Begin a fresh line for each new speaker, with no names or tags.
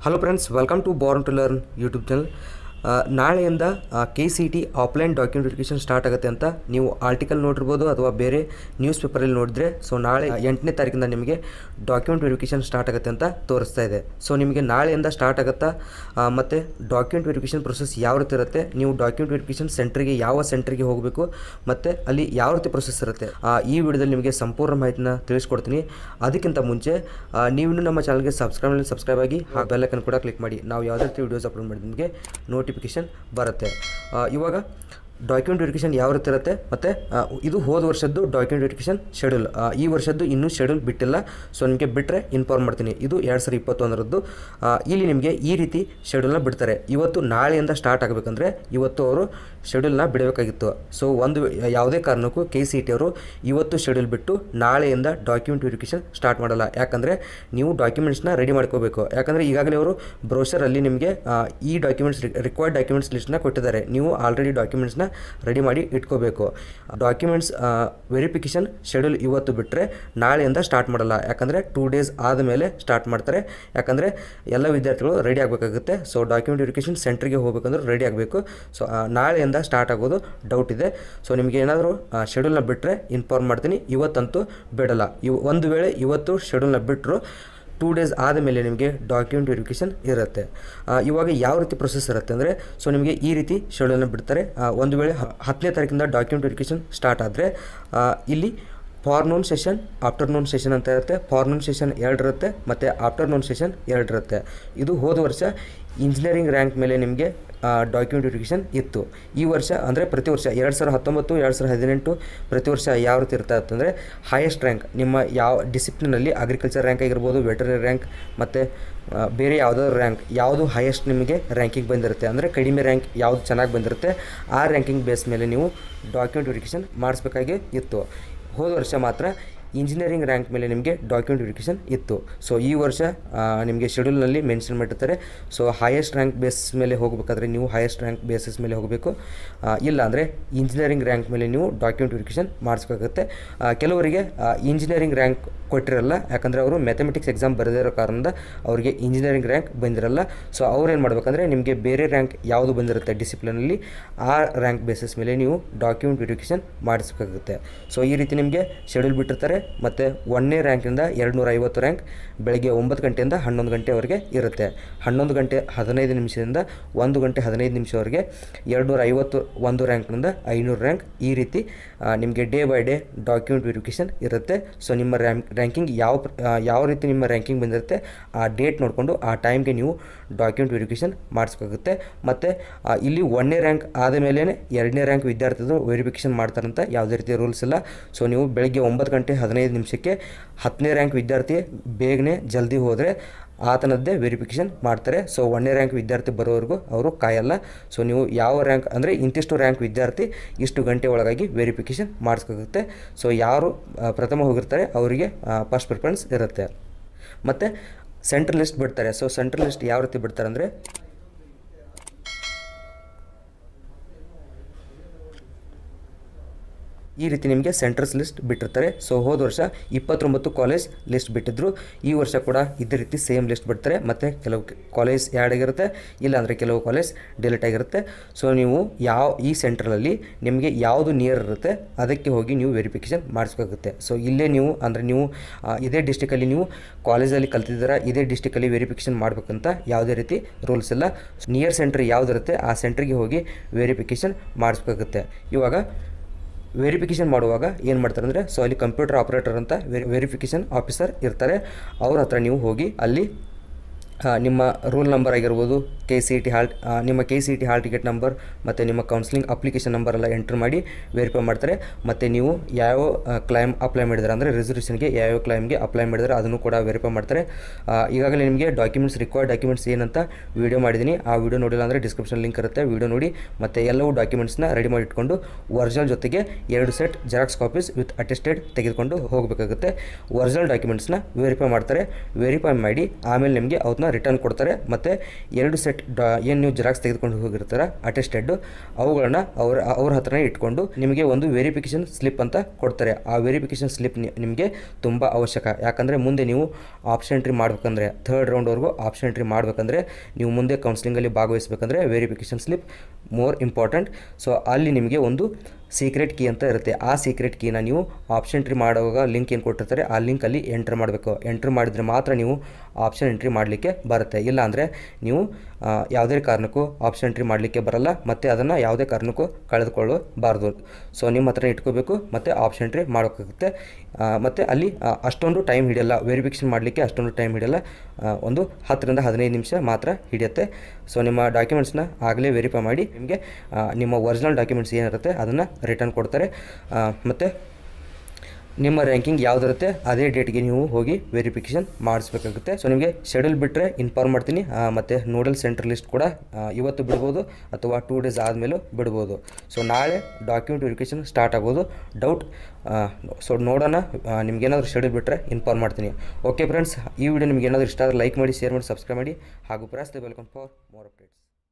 hello friends welcome to born to learn YouTube channel ನಾಳೆಯಿಂದ K C T offline document verification start ಆಗುತ್ತೆ ಅಂತ ನೀವು article ನೋಡಿರ್ಬೋದು ಅಥವಾ ಬೇರೆ ನ್ಯೂಸ್ ಪೇಪರಲ್ಲಿ ನೋಡಿದ್ರೆ ಸೊ ನಾಳೆ ಎಂಟನೇ ತಾರೀಕಿಂದ ನಿಮಗೆ ಡಾಕ್ಯುಮೆಂಟ್ ವೆರಿಫಿಕೇಷನ್ ಸ್ಟಾರ್ಟ್ ಆಗುತ್ತೆ ಅಂತ ತೋರಿಸ್ತಾ ಇದೆ ಸೊ ನಿಮಗೆ ನಾಳೆಯಿಂದ ಸ್ಟಾರ್ಟ್ ಆಗುತ್ತಾ ಆ, ಮತ್ತು ಡಾಕ್ಯುಮೆಂಟ್ ವೆರಿಫಿಕೇಷನ್ ಪ್ರೊಸೆಸ್ ಯಾವ ರೀತಿ ಇರುತ್ತೆ ನೀವು ಡಾಕ್ಯುಮೆಂಟ್ ವೆರಿಫಿಕೇಷನ್ ಸೆಂಟ್ರಿಗೆ ಯಾವ ಸೆಂಟ್ರಿಗೆ ಹೋಗಬೇಕು ಮತ್ತು ಅಲ್ಲಿ ಯಾವ ರೀತಿ ಪ್ರೊಸೆಸ್ ಇರುತ್ತೆ ಆ, ಈ ವಿಡಿಯೋದಲ್ಲಿ ನಿಮಗೆ ಸಂಪೂರ್ಣ ಮಾಹಿತಿನ ತಿಳಿಸ್ಕೊಡ್ತೀನಿ ಅದಕ್ಕಿಂತ ಮುಂಚೆ ಆ, ನೀವಿನ್ನೂ ನಮ್ಮ ಚಾನಲ್ಗೆ ಸಬ್ಸ್ಕ್ರೈಬ್ ಸಬ್ಸ್ಕ್ರೈಬ್ ಆಗಿ ಆ ಬೆಲ್ಲೈಕನ್ ಕೂಡ ಕ್ಲಿಕ್ ಮಾಡಿ ನಾವು ಯಾವುದೇ ರೀತಿ ವಿಡಿಯೋಸ್ ಅಪ್ಲೋಡ್ ಮಾಡಿದ ನಿಮಗೆ ನೋಟಿಫಿಕೇಶನ್ ಬರುತ್ತೆ ಆ, ಇವಾಗ ಡಾಕ್ಯುಮೆಂಟ್ ವೆರಿಫಿಕೇಷನ್ ಯಾವ ರೀತಿ ಇರುತ್ತೆ ಮತ್ತು ಇದು ಹೋದ ವರ್ಷದ್ದು ಡಾಕ್ಯುಮೆಂಟ್ ವೆರಿಫಿಕೇಷನ್ ಶೆಡ್ಯೂಲ್ ಈ ವರ್ಷದ್ದು ಇನ್ನೂ ಶೆಡ್ಯೂಲ್ ಬಿಟ್ಟಿಲ್ಲ ಸೊ ನಿಮಗೆ ಬಿಟ್ಟರೆ ಇನ್ಫಾರ್ಮ್ ಮಾಡ್ತೀನಿ ಇದು ಎರಡು ಸಾವಿರದ ಇಪ್ಪತ್ತೊಂದರದ್ದು ಆ, ಇಲ್ಲಿ ನಿಮಗೆ ಈ ರೀತಿ ಶೆಡ್ಯೂಲ್ನ ಬಿಡ್ತಾರೆ ಇವತ್ತು ನಾಳೆಯಿಂದ ಸ್ಟಾರ್ಟ್ ಆಗಬೇಕಂದ್ರೆ ಇವತ್ತು ಅವರು ಶೆಡ್ಯೂಲ್ನ ಬಿಡಬೇಕಾಗಿತ್ತು ಸೊ ಒಂದು ಯಾವುದೇ ಕಾರಣಕ್ಕೂ ಕೆ ಸಿ ಟಿ ಅವರು ಇವತ್ತು ಶೆಡ್ಯೂಲ್ ಬಿಟ್ಟು ನಾಳೆಯಿಂದ ಡಾಕ್ಯುಮೆಂಟ್ ವೆರಿಫಿಕೇಷನ್ ಸ್ಟಾರ್ಟ್ ಮಾಡಲ್ಲ ಯಾಕಂದರೆ ನೀವು ಡಾಕ್ಯುಮೆಂಟ್ಸ್ನ ರೆಡಿ ಮಾಡ್ಕೋಬೇಕು ಯಾಕಂದರೆ ಈಗಾಗಲೇ ಅವರು ಬ್ರೋಷರಲ್ಲಿ ನಿಮಗೆ ಆ, ಈ ಡಾಕ್ಯುಮೆಂಟ್ಸ್ ರಿಕ್ವೈರ್ಡ್ ಡಾಕ್ಯುಮೆಂಟ್ಸ್ ಲಿಸ್ಟ್ನ ಕೊಟ್ಟಿದ್ದಾರೆ ನೀವು ಆಲ್ರೆಡಿ ಡಾಕ್ಯುಮೆಂಟ್ಸ್ನ ರೆಡಿ ಮಾಡಿ ಇಟ್ಕೋಬೇಕು ಡಾಕ್ಯುಮೆಂಟ್ಸ್ ವೆರಿಫಿಕೇಷನ್ ಶೆಡ್ಯೂಲ್ ಇವತ್ತು ಬಿಟ್ಟರೆ ನಾಳೆಯಿಂದ ಸ್ಟಾರ್ಟ್ ಮಾಡಲ್ಲ ಯಾಕಂದರೆ ಟೂ ಡೇಸ್ ಆದಮೇಲೆ ಸ್ಟಾರ್ಟ್ ಮಾಡ್ತಾರೆ ಯಾಕಂದರೆ ಎಲ್ಲ ವಿದ್ಯಾರ್ಥಿಗಳು ರೆಡಿ ಆಗಬೇಕಾಗುತ್ತೆ ಸೊ ಡಾಕ್ಯುಮೆಂಟ್ ವೆರಿಫಿಕೇಷನ್ ಸೆಂಟ್ರಿಗೆ ಹೋಗ್ಬೇಕಂದ್ರೆ ರೆಡಿ ಆಗಬೇಕು ಸೊ ನಾಳೆಯಿಂದ ಸ್ಟಾರ್ಟ್ ಆಗೋದು ಡೌಟ್ ಇದೆ ಸೊ ನಿಮಗೆ ಏನಾದರೂ ಶೆಡ್ಯೂಲ್ನ ಬಿಟ್ಟರೆ ಇನ್ಫಾರ್ಮ್ ಮಾಡ್ತೀನಿ ಇವತ್ತಂತೂ ಬಿಡಲ್ಲ ಇವ್ ಒಂದು ವೇಳೆ ಇವತ್ತು ಶೆಡ್ಯೂಲ್ನ ಬಿಟ್ಟರು ಟೂ ಡೇಸ್ ಆದಮೇಲೆ ನಿಮಗೆ ಡಾಕ್ಯುಮೆಂಟ್ ವೆರಿಫಿಕೇಷನ್ ಇರುತ್ತೆ ಆ, ಇವಾಗ ಯಾವ ರೀತಿ ಪ್ರೊಸೆಸ್ ಇರುತ್ತೆ ಅಂದರೆ ಸೊ ನಿಮಗೆ ಈ ರೀತಿ ಶೆಡ್ಯೂಲ್ನ ಬಿಡ್ತಾರೆ ಆ, ಒಂದು ವೇಳೆ ಹ- ಹತ್ತನೇ ತಾರೀಕಿಂದ ಡಾಕ್ಯುಮೆಂಟ್ ವೆರಿಫಿಕೇಷನ್ ಸ್ಟಾರ್ಟ್ ಆದರೆ ಇಲ್ಲಿ ಫಾರ್ನೂನ್ ಸೆಷನ್ ಆಫ್ಟರ್ನೂನ್ ಸೆಷನ್ ಅಂತ ಇರುತ್ತೆ ಫಾರ್ನೂನ್ ಸೆಷನ್ ಎರಡು ಇರುತ್ತೆ ಮತ್ತು ಆಫ್ಟರ್ನೂನ್ ಸೆಷನ್ ಎರಡು ಇರುತ್ತೆ ಇದು ಹೋದ ವರ್ಷ ಇಂಜಿನಿಯರಿಂಗ್ ರ್ಯಾಂಕ್ ಮೇಲೆ ನಿಮಗೆ ಡಾಕ್ಯುಮೆಂಟ್ ವೆರಿಫಿಕೇಷನ್ ಇತ್ತು ಈ ವರ್ಷ ಅಂದರೆ ಪ್ರತಿ ವರ್ಷ ಎರಡು ಸಾವಿರದ ಹತ್ತೊಂಬತ್ತು ಎರಡು ಸಾವಿರದ ಹದಿನೆಂಟು ಪ್ರತಿ ವರ್ಷ ಯಾವ ರೀತಿ ಇರ್ತಾ ಇತ್ತಂದರೆ ಹೈಯೆಸ್ಟ್ ರ್ಯಾಂಕ್ ನಿಮ್ಮ ಯಾವ ಡಿಸಿಪ್ಲಿನಲ್ಲಿ ಅಗ್ರಿಕಲ್ಚರ್ ರ್ಯಾಂಕ್ ಆಗಿರ್ಬೋದು ವೆಟರ್ನರಿ ರ್ಯಾಂಕ್ ಮತ್ತು ಬೇರೆ ಯಾವುದಾದ್ರು ರ್ಯಾಂಕ್ ಯಾವುದು ಹೈಯೆಸ್ಟ್ ನಿಮಗೆ ರ್ಯಾಂಕಿಂಗ್ ಬಂದಿರುತ್ತೆ ಅಂದರೆ ಕಡಿಮೆ ರ್ಯಾಂಕ್ ಯಾವುದು ಚೆನ್ನಾಗಿ ಬಂದಿರುತ್ತೆ ಆ ರ್ಯಾಂಕಿಂಗ್ ಬೇಸ್ ಮೇಲೆ ನೀವು ಡಾಕ್ಯುಮೆಂಟ್ ವೆರಿಫಿಕೇಷನ್ ಮಾಡಿಸ್ಬೇಕಾಗಿ ಇತ್ತು ಹೋದ ವರ್ಷ ಮಾತ್ರ ಇಂಜಿನಿಯರಿಂಗ್ ರ್ಯಾಂಕ್ ಮೇಲೆ ನಿಮಗೆ ಡಾಕ್ಯುಮೆಂಟ್ ವೆರಿಫಿಕೇಷನ್ ಇತ್ತು ಸೊ ಈ ವರ್ಷ ಆ, ನಿಮಗೆ ಶೆಡ್ಯೂಲ್ನಲ್ಲಿ ಮೆನ್ಷನ್ ಮಾಡಿರ್ತಾರೆ ಸೊ ಹೈಯೆಸ್ಟ್ ರ್ಯಾಂಕ್ ಬೇಸ್ ಮೇಲೆ ಹೋಗಬೇಕಾದ್ರೆ ನೀವು ಹೈಯೆಸ್ಟ್ ರ್ಯಾಂಕ್ ಬೇಸಿಸ್ ಮೇಲೆ ಹೋಗಬೇಕು ಆ, ಇಲ್ಲ ಅಂದರೆ ಇಂಜಿನಿಯರಿಂಗ್ ರ್ಯಾಂಕ್ ಮೇಲೆ ನೀವು ಡಾಕ್ಯುಮೆಂಟ್ ವೆರಿಫಿಕೇಷನ್ ಮಾಡಿಸ್ಬೇಕಾಗುತ್ತೆ ಆ, ಕೆಲವರಿಗೆ ಇಂಜಿನಿಯರಿಂಗ್ ರ್ಯಾಂಕ್ ಕೊಟ್ಟಿರಲ್ಲ ಯಾಕಂದರೆ ಅವರು ಮ್ಯಾಥಮೆಟಿಕ್ಸ್ ಎಕ್ಸಾಮ್ ಬರೆದಿರೋ ಕಾರಣದಿಂದ ಅವರಿಗೆ ಇಂಜಿನಿಯರಿಂಗ್ ರ್ಯಾಂಕ್ ಬಂದಿರಲ್ಲ ಸೊ ಅವ್ರು ಏನು ಮಾಡಬೇಕಂದ್ರೆ ನಿಮಗೆ ಬೇರೆ ರ್ಯಾಂಕ್ ಯಾವುದು ಬಂದಿರುತ್ತೆ ಡಿಸಿಪ್ಲಿನಲ್ಲಿ ಆ ರ್ಯಾಂಕ್ ಬೇಸಿಸ್ ಮೇಲೆ ನೀವು ಡಾಕ್ಯುಮೆಂಟ್ ವೆರಿಫಿಕೇಷನ್ ಮಾಡಿಸ್ಬೇಕಾಗುತ್ತೆ ಸೊ ಈ ರೀತಿ ನಿಮಗೆ ಶೆಡ್ಯೂಲ್ ಬಿಟ್ಟಿರ್ತಾರೆ ಮತ್ತು ಒಂದನೇ ರ್ಯಾಂಕಿಂದ ಎರಡು ನೂರ ಐವತ್ತು ರ್ಯಾಂಕ್ ಬೆಳಗ್ಗೆ ಒಂಬತ್ತು ಗಂಟೆಯಿಂದ ಹನ್ನೊಂದು ಗಂಟೆವರೆಗೆ ಇರುತ್ತೆ ಹನ್ನೊಂದು ಗಂಟೆ ಹದಿನೈದು ನಿಮಿಷದಿಂದ ಒಂದು ಗಂಟೆ ಹದಿನೈದು ನಿಮಿಷವರೆಗೆ ಎರಡು ನೂರ ಐವತ್ತು ಒಂದು ರ್ಯಾಂಕ್ನಿಂದ ಐನೂರು ರ್ಯಾಂಕ್ ಈ ರೀತಿ ಆ, ನಿಮಗೆ day by day document verification ಇರುತ್ತೆ ಸೊ ನಿಮ್ಮ ರ್ಯಾಂಕ್ ರ್ಯಾಂಕಿಂಗ್ ಯಾವ ಪ್ರ- ಆ, ಯಾವ ರೀತಿ ನಿಮ್ಮ ರ್ಯಾಂಕಿಂಗ್ ಬಂದಿರುತ್ತೆ ಆ ಡೇಟ್ ನೋಡಿಕೊಂಡು ಆ ಟೈಮ್ಗೆ ನೀವು ಡಾಕ್ಯುಮೆಂಟ್ ವೆರಿಫಿಕೇಷನ್ ಮಾಡಿಸ್ಬೇಕಾಗುತ್ತೆ ಮತ್ತು ಇಲ್ಲಿ ಒಂದನೇ ರ್ಯಾಂಕ್ ಆದ ಮೇಲೆ ಎರಡನೇ ರ್ಯಾಂಕ್ ವಿದ್ಯಾರ್ಥಿಗಳು ವೆರಿಫಿಕೇಷನ್ ಮಾಡ್ತಾರಂತ ಯಾವುದೇ ರೀತಿಯ ರೂಲ್ಸ್ ಇಲ್ಲ ಸೊ ನೀವು ಬೆಳಗ್ಗೆ ಒಂಬತ್ತು ಗಂಟೆ ಹದಿನೈದು ನಿಮಿಷಕ್ಕೆ ಹತ್ತನೇ ರ್ಯಾಂಕ್ ವಿದ್ಯಾರ್ಥಿ ಬೇಗನೆ ಜಲ್ದಿ ಹೋದರೆ ಆತನದ್ದೇ ವೆರಿಫಿಕೇಷನ್ ಮಾಡ್ತಾರೆ ಸೊ ಒಂದನೇ ರ್ಯಾಂಕ್ ವಿದ್ಯಾರ್ಥಿ ಬರೋವರೆಗೂ ಅವರು ಕಾಯಲ್ಲ ಸೊ ನೀವು ಯಾವ ರ್ಯಾಂಕ್ ಅಂದರೆ ಇಂತಿಷ್ಟು ರ್ಯಾಂಕ್ ವಿದ್ಯಾರ್ಥಿ ಇಷ್ಟು ಗಂಟೆ ಒಳಗಾಗಿ ವೆರಿಫಿಕೇಷನ್ ಮಾಡಿಸ್ಬೇಕಾಗುತ್ತೆ ಸೊ ಯಾರು ಆ, ಪ್ರಥಮ ಹೋಗಿರ್ತಾರೆ ಅವರಿಗೆ ಫಸ್ಟ್ ಪ್ರಿಫರೆನ್ಸ್ ಇರುತ್ತೆ ಮತ್ತು ಸೆಂಟ್ರಲ್ ಲಿಸ್ಟ್ ಬಿಡ್ತಾರೆ ಸೊ ಸೆಂಟ್ರಲ್ ಲಿಸ್ಟ್ ಯಾವ ರೀತಿ ಬಿಡ್ತಾರೆ ಅಂದರೆ ಈ ರೀತಿ ನಿಮಗೆ ಸೆಂಟರ್ಸ್ ಲಿಸ್ಟ್ ಬಿಟ್ಟಿರ್ತಾರೆ ಸೊ ಹೋದ ವರ್ಷ ಇಪ್ಪತ್ತೊಂಬತ್ತು ಕಾಲೇಜ್ ಲಿಸ್ಟ್ ಬಿಟ್ಟಿದ್ರು ಈ ವರ್ಷ ಕೂಡ ಇದೇ ರೀತಿ ಸೇಮ್ ಲಿಸ್ಟ್ ಬಿಡ್ತಾರೆ ಮತ್ತು ಕೆಲವು ಕಾಲೇಜ್ ಆ್ಯಡ್ ಆಗಿರುತ್ತೆ ಇಲ್ಲಾಂದರೆ ಕೆಲವು ಕಾಲೇಜ್ ಡಿಲೀಟ್ ಆಗಿರುತ್ತೆ ಸೊ ನೀವು ಯಾವ ಈ ಸೆಂಟ್ರಲ್ಲಿ ನಿಮಗೆ ಯಾವುದು ನಿಯರ್ ಇರುತ್ತೆ ಅದಕ್ಕೆ ಹೋಗಿ ನೀವು ವೆರಿಫಿಕೇಷನ್ ಮಾಡಿಸ್ಬೇಕಾಗುತ್ತೆ ಸೊ ಇಲ್ಲೇ ನೀವು ಅಂದರೆ ನೀವು ಆ, ಇದೇ ಡಿಸ್ಟಿಕಲ್ಲಿ ನೀವು ಕಾಲೇಜಲ್ಲಿ ಕಲ್ತಿದ್ದೀರಾ ಇದೇ ಡಿಸ್ಟಿಕಲ್ಲಿ ವೆರಿಫಿಕೇಷನ್ ಮಾಡಬೇಕಂತ ಯಾವುದೇ ರೀತಿ ರೂಲ್ಸ್ ಇಲ್ಲ ನಿಯರ್ ಸೆಂಟ್ರ್ ಯಾವುದಿರುತ್ತೆ ಆ ಸೆಂಟ್ರಿಗೆ ಹೋಗಿ ವೆರಿಫಿಕೇಷನ್ ಮಾಡಿಸ್ಬೇಕಾಗುತ್ತೆ ಇವಾಗ ವೆರಿಫಿಕೇಷನ್ ಮಾಡುವಾಗ ಏನು ಮಾಡ್ತಾರೆ ಅಂದರೆ ಸೊ ಅಲ್ಲಿ ಕಂಪ್ಯೂಟರ್ ಆಪ್ರೇಟರ್ ಅಂತ ವೆರಿಫಿಕೇಷನ್ ಆಫೀಸರ್ ಇರ್ತಾರೆ ಅವ್ರ ಹತ್ರ ನೀವು ಹೋಗಿ ಅಲ್ಲಿ ಆ, ನಿಮ್ಮ ರೋಲ್ ನಂಬರ್ ಆಗಿರ್ಬೋದು ಕೆ ಸಿ ಟಿ ಹಾಲ್ ಆ, ನಿಮ್ಮ K C T hall ticket number ಮತ್ತು ನಿಮ್ಮ ಕೌನ್ಸಿಲಿಂಗ್ ಅಪ್ಲಿಕೇಶನ್ ನಂಬರ್ ಎಲ್ಲ ಎಂಟ್ರ್ ಮಾಡಿ ವೆರಿಫೈ ಮಾಡ್ತಾರೆ ಮತ್ತು ನೀವು ಯಾವ ಕ್ಲೈಮ್ ಅಪ್ಲೈ ಮಾಡಿದ್ರೆ ಅಂದರೆ ರೆಸಲ್ಯೂಷನ್ಗೆ ಯಾವ್ಯಾವ ಕ್ಲೈಮ್ಗೆ ಅಪ್ಲೈ ಮಾಡಿದ್ರೆ ಅದನ್ನು ಕೂಡ ವೆರಿಫೈ ಮಾಡ್ತಾರೆ ಆ, ಈಗಾಗಲೇ ನಿಮಗೆ ಡಾಕ್ಯುಮೆಂಟ್ಸ್ ರಿಕ್ವೈರ್ಡ್ ಡಾಕ್ಯುಮೆಂಟ್ಸ್ ಏನಂತ ವೀಡಿಯೋ ಮಾಡಿದ್ದೀನಿ ಆ ವಿಡಿಯೋ ನೋಡಿಲ್ಲ ಅಂದರೆ ಡಿಸ್ಕ್ರಿಪ್ಷನ್ ಲಿಂಕ್ ಇರುತ್ತೆ ವಿಡಿಯೋ ನೋಡಿ ಮತ್ತು ಎಲ್ಲವೂ ಡಾಕ್ಯುಮೆಂಟ್ಸ್ನ ರೆಡಿ ಮಾಡಿ ಇಟ್ಕೊಂಡು ಒರಿಜಿನಲ್ ಜೊತೆಗೆ ಎರಡು set xerox copies with attested ತೆಗೆದುಕೊಂಡು ಹೋಗಬೇಕಾಗುತ್ತೆ ಒರಿಜಿನಲ್ ಡಾಕ್ಯುಮೆಂಟ್ಸ್ನ ವೆರಿಫೈ ಮಾಡ್ತಾರೆ ವೆರಿಫೈ ಮಾಡಿ ಆಮೇಲೆ ನಿಮಗೆ ಅವನ್ನ ರಿಟರ್ನ್ ಕೊಡ್ತಾರೆ ಮತ್ತು ಎರಡು ಸೆಟ್ ಡಾ ಏನು ನೀವು ಜೆರಾಕ್ಸ್ ತೆಗೆದುಕೊಂಡು ಹೋಗಿರ್ತಾರೆ ಅಟೆಸ್ಟೆಡ್ ಅವುಗಳನ್ನ ಅವ್ರ ಅವ್ರ ಹತ್ರನೇ ಇಟ್ಕೊಂಡು ನಿಮಗೆ ಒಂದು ವೆರಿಫಿಕೇಷನ್ ಸ್ಲಿಪ್ ಅಂತ ಕೊಡ್ತಾರೆ ಆ ವೆರಿಫಿಕೇಷನ್ ಸ್ಲಿಪ್ ನಿಮಗೆ ತುಂಬ ಅವಶ್ಯಕ ಯಾಕಂದರೆ ಮುಂದೆ ನೀವು ಆಪ್ಷನ್ ಎಂಟ್ರಿ ಮಾಡ್ಬೇಕಂದ್ರೆ ಥರ್ಡ್ ರೌಂಡ್ವರೆಗೂ ಆಪ್ಷನ್ ಎಂಟ್ರಿ ಮಾಡಬೇಕಂದ್ರೆ ನೀವು ಮುಂದೆ ಕೌನ್ಸಿಲಿಂಗಲ್ಲಿ ಭಾಗವಹಿಸಬೇಕಂದ್ರೆ verification slip more important so ಅಲ್ಲಿ ನಿಮಗೆ ಒಂದು ಸೀಕ್ರೆಟ್ ಕೀ ಅಂತ ಇರುತ್ತೆ ಆ ಸೀಕ್ರೆಟ್ ಕೀನ ನೀವು ಆಪ್ಷನ್ ಎಂಟ್ರಿ ಮಾಡುವಾಗ ಲಿಂಕ್ ಏನು ಕೊಟ್ಟಿರ್ತಾರೆ ಆ ಲಿಂಕಲ್ಲಿ ಎಂಟ್ರ್ ಮಾಡಬೇಕು ಎಂಟ್ರ್ ಮಾಡಿದರೆ ಮಾತ್ರ ನೀವು ಆಪ್ಷನ್ ಎಂಟ್ರಿ ಮಾಡಲಿಕ್ಕೆ ಬರುತ್ತೆ ಇಲ್ಲ ಅಂದರೆ ನೀವು ಆ, ಯಾವುದೇ ಕಾರಣಕ್ಕೂ ಆಪ್ಷನ್ ಎಂಟ್ರಿ ಮಾಡಲಿಕ್ಕೆ ಬರಲ್ಲ ಮತ್ತು ಅದನ್ನು ಯಾವುದೇ ಕಾರಣಕ್ಕೂ ಕಳೆದುಕೊಳ್ಳಬಾರ್ದು ಸೊ ನಿಮ್ಮ ಹತ್ರ ಇಟ್ಕೋಬೇಕು ಮತ್ತು ಆಪ್ಷನ್ ಎಂಟ್ರಿ ಮಾಡೋಕ್ಕಾಗುತ್ತೆ ಮತ್ತು ಅಲ್ಲಿ ಆ, ಅಷ್ಟೊಂದು ಟೈಮ್ ಹಿಡಿಯಲ್ಲ ವೆರಿಫಿಕೇಷನ್ ಮಾಡಲಿಕ್ಕೆ ಅಷ್ಟೊಂದು ಟೈಮ್ ಹಿಡಿಯಲ್ಲ ಆ, ಒಂದು ಹತ್ತರಿಂದ ಹದಿನೈದು ನಿಮಿಷ ಮಾತ್ರ ಹಿಡಿಯುತ್ತೆ ಸೊ ನಿಮ್ಮ ಡಾಕ್ಯುಮೆಂಟ್ಸ್ನ ಆಗಲೇ ವೆರಿಫೈ ಮಾಡಿ ನಿಮಗೆ ಆ, ನಿಮ್ಮ ಒರಿಜಿನಲ್ ಡಾಕ್ಯುಮೆಂಟ್ಸ್ ಏನಿರುತ್ತೆ ಅದನ್ನು ರಿಟರ್ನ್ ಕೊಡ್ತಾರೆ ಮತ್ತು ನಿಮ್ಮ ರ್ಯಾಂಕಿಂಗ್ ಯಾವುದಿರುತ್ತೆ ಅದೇ ಡೇಟ್ಗೆ ನೀವು ಹೋಗಿ ವೆರಿಫಿಕೇಷನ್ ಮಾಡಿಸ್ಬೇಕಾಗುತ್ತೆ ಸೊ ನಿಮಗೆ ಶೆಡ್ಯೂಲ್ ಬಿಟ್ಟರೆ ಇನ್ಫಾರ್ಮ್ ಮಾಡ್ತೀನಿ ಆ, ಮತ್ತು ನೋಡಲ್ ಸೆಂಟರ್ ಲಿಸ್ಟ್ ಕೂಡ ಆ, ಇವತ್ತು ಬಿಡ್ಬೋದು ಅಥವಾ ಟೂ ಡೇಸ್ ಆದಮೇಲೂ ಬಿಡ್ಬೋದು ಸೊ ನಾಳೆ ಡಾಕ್ಯುಮೆಂಟ್ ವೆರಿಫಿಕೇಷನ್ ಸ್ಟಾರ್ಟ್ ಆಗೋದು ಡೌಟ್ ಸೊ ನೋಡೋಣ ಆ, ನಿಮ್ಗೇನಾದರೂ ಶೆಡ್ಯೂಲ್ ಬಿಟ್ಟರೆ ಇನ್ಫಾರ್ಮ್ ಮಾಡ್ತೀನಿ ಓಕೆ ಫ್ರೆಂಡ್ಸ್ ಈ ವಿಡಿಯೋ ನಿಮ್ಗೆ ಏನಾದರೂ ಇಷ್ಟ ಆದರೆ ಲೈಕ್ ಮಾಡಿ ಶೇರ್ ಮಾಡಿ ಸಬ್ಸ್ಕ್ರೈಬ್ ಮಾಡಿ ಹಾಗೂ press the welcome for more updates